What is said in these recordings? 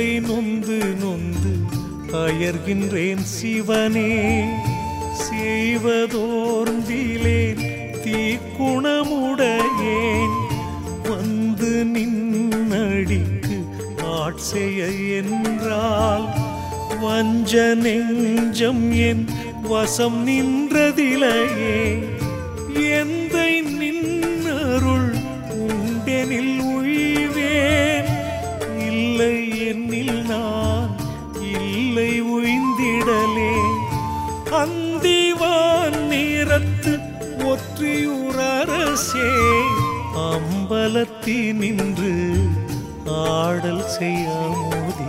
சிந்தை நொந்து நொந்து அயர்கின்றேன் சிவனே செய்வதோர்ந்திலேன் தீக்குணமுடையேன் வந்து நின்னடிக்கு ஆட்செய என்றால் வஞ்ச நெஞ்சம் என் வசம் நின்றதிலையே எந்தை நின்னருள் உண்டெனில் உய்வேன் இல்லை என்னில் நான் இல்லை உய்ந்திடலே அந்திவான் நேரத்து ஒற்றியூரரசே அம்பலத்தி நின்று ஆடல் செய்யாமோதே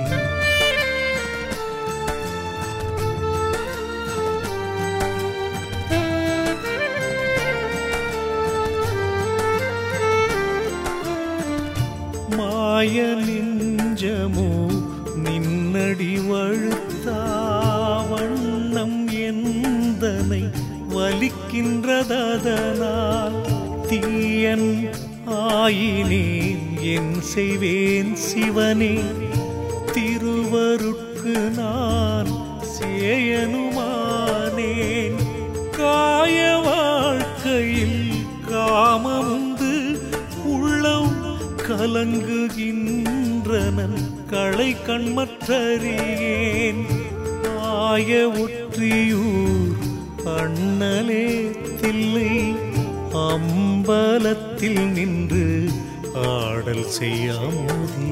மாய நெஞ்சமோ நின்னடி வழுத்தா வண்ணம் எந்தனை வலிக்கின்றதனால் தீயன் ஆயினேன் என் செய்வேன் சிவனே திருவருட்கு நான் சேயனுமானேன் காய வாழ்க்கையில் காமமுந்து உள்ளம் கலங்குகின்றனன் களை கண்மற்றறியேன் ஆய ஒற்றியூர் அண்ணலே தில்லை அம்பலத்தில் நின்று ஆடல் செய்யாமோதே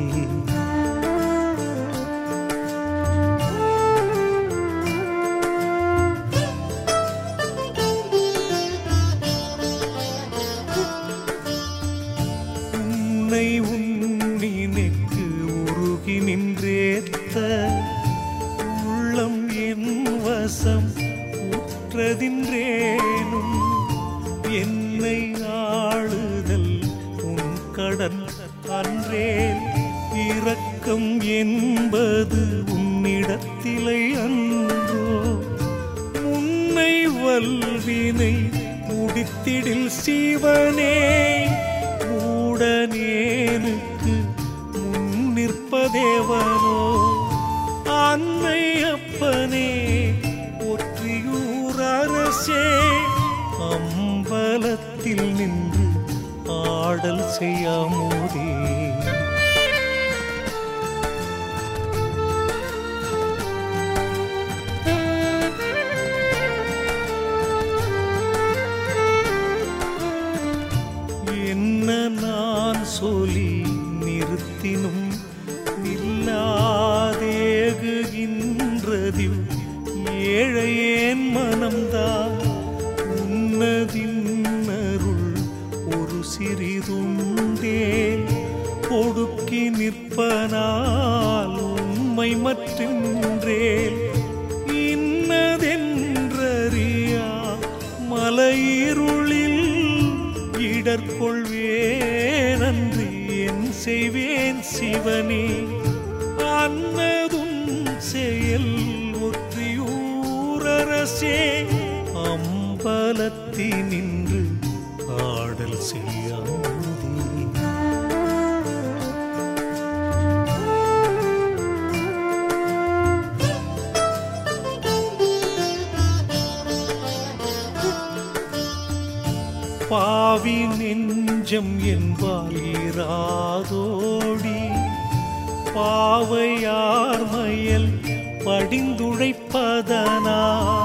உன்னை உன்னினைக்கு உருகி நின்றேத்த உள்ளம் என் வசம் உற்றதின்றேனும் என்னை ஆளுதல் உன் கடன் அன்றேன் இரக்கம் என்பது உன்னிடத்திலை அன்றோ உன்னை வல்வினை முடித்திடில் சிவனே மூடனேனுக்கு முன் நிற்பதேவனோ அன்னை அப்பனே ஒற்றியூர் அரசே அம்பலத்தில் நின்று ஆடல் செய்யாமோதே என்ன நான் சொல்லி நிறுத்தினும் நில்லாதேகுகின்றதில் ஏழையேன் மனம்தான் உன்னதின்னருள் ஒரு சிறிதுண்டேல் ஒடுக்கி நிற்பனால் உண்மை மற்றின்றேல் இன்னதென்றறியா மலையிருளில் இடர்கொள்வேனன்றி என் செய்வேன் சிவனே அன்னதும் செயல் ஒற்றியூரரசே அம்பலத்தி நின்று ஆடல் செய்யாதே பாவி நெஞ்சம் என்பால் ஈராதோடி பாவையார் மயல் படிந்துழைப்பதனா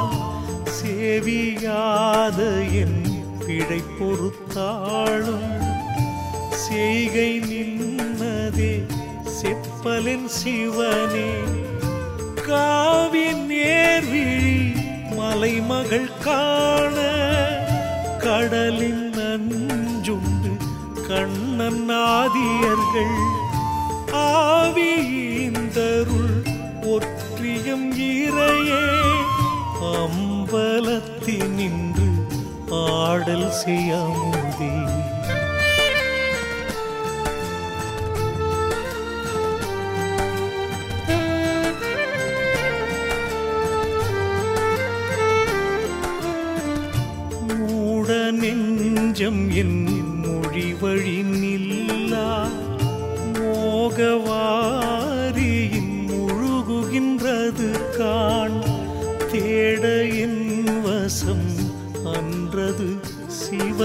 சேவியாத என் பிழை பொறுத்தாளும் செய்கை நின்னதே செப்பலின் சிவனே காவின் நேர்விழி மலைமகள் காண கடலின் நஞ்சுண்டு கண்ணன் ஆதியர்கள் ஆவியீந்தருள் ஒற்றியம் இறையே அம்பலத்தி நின்று ஆடல் செய்யாமுதே மூட நெஞ்சம் என் மொழி வழி நில்லா மோகவாரி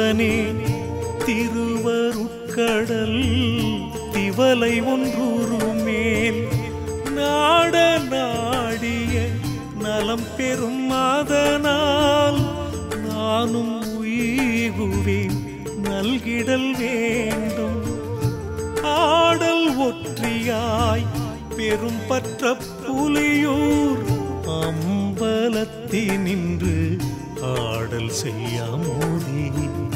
சிவனே திருவருட்கடல் திவலை ஒன்றுருமேல் நாட நாடிய நலம் பெறும் அதனால் நானும் உயிகுவேன் நல்கிடல் வேண்டும் ஆடல் ஒற்றியாய் பெரும் பற்ற புலியூர் அம்பலத்தினின்று ஆடல் செய்யாமோதி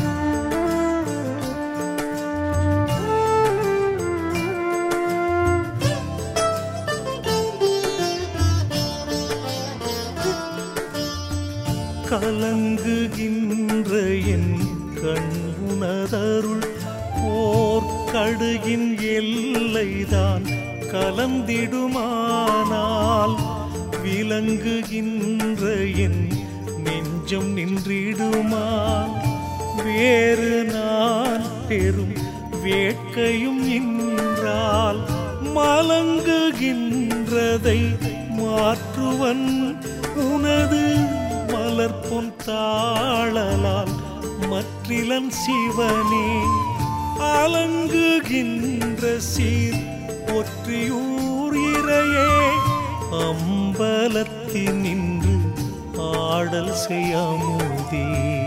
கலங்குகின்ற என் கண் உணதருள் ஓர் கடுகின் எல்லைதான் கலந்திடுமானால் விலங்குகின்ற என் நெஞ்சம் நின்றிடுமால் வேறு நான் பெரும் வேட்கையும் இன்றால் மலங்குகின்றதை மாற்றுவன் உனது மலர் பொன் தாழலால் மற்றிலன் சிவனே அலங்குகின்ற சீர் ஒற்றியூர் இறையே அம்பலத்தில் நின்று ஆடல் செய்யாமுதே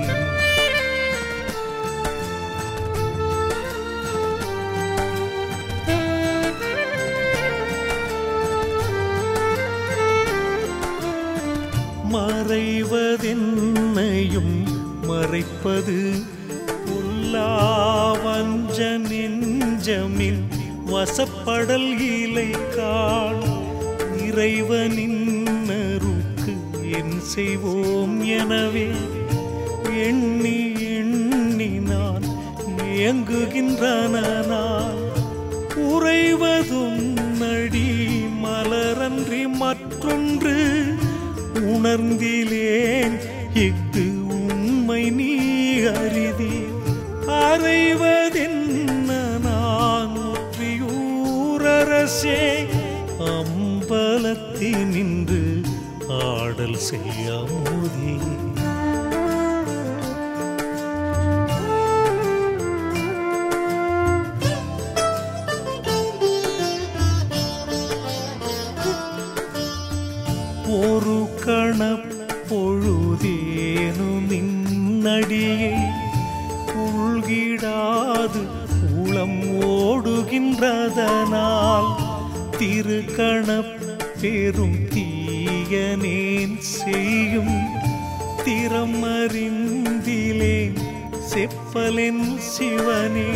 மறைவதென்னையும் மறைப்பது புல்லாவஞ்ச நெஞ்சமில் வசப்படல் இலை காண் இறைவனின்னருக்கு என் செய்வோம் எனவே எண்ணி எண்ணி நான் இயங்குகின்றனால் உறைவதுன்னடி மலரன்றி மற்றொன்று உணர்ந்திலேன் இஃது உண்மை நீ அறிதி அறைவதென்ன நான் ஒற்றியூரரசே அம்பலத்தில் நின்று ஆடல் செய்யாமோதி ஒரு கணப்பொழுதேனு நின்னடியை உள்கிடாது உளம் ஓடுகின்றதனால் திருக்கணப் பெரும் தீயனேன் செய்யும் திறமறிந்திலேன் செப்பலென் சிவனே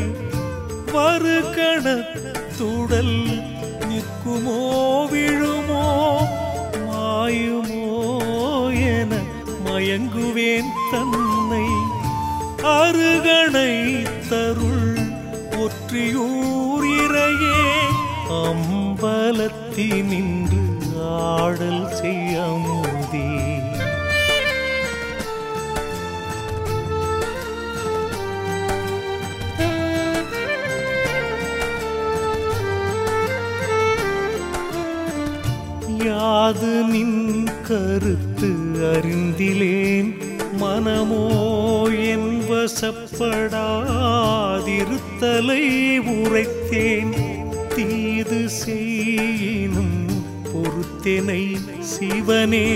வருகணத்துடல் நிற்குமோ விழுமோ மாயுமோ என மயங்குவேன் தன்னை அருகணை தருள் ஒற்றியூர் இறையே அம்பலத்தி நின்று ஆடல் செய்யமுதே யாது நின் கருத்து அறிந்திலேன் மனமோ என் வசப்படாதிருத்தலை உரைத்தேன் தீது செய்யினும் பொறுத்தெனை சிவனே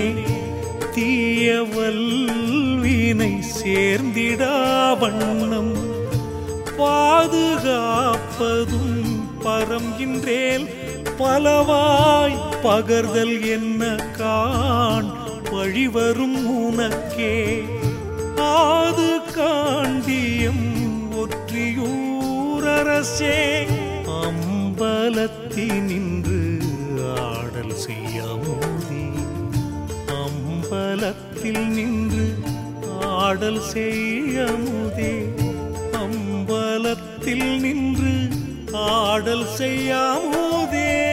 தீயவல்வினை சேர்ந்திடா வண்ணம் பாதுகாப்பதும் பரம்கின்றேல் பலவாய் பகர்தல் என்ன காண் வழிவரும் உனக்கே ஆது காண்டியம் ஒற்றியூரரசே அம்பலத்தி நின்று ஆடல் செய்யாமோதி அம்பலத்தில் நின்று ஆடல் செய்யமுதே அம்பலத்தில் நின்று ஆடல் செய்யாமோதே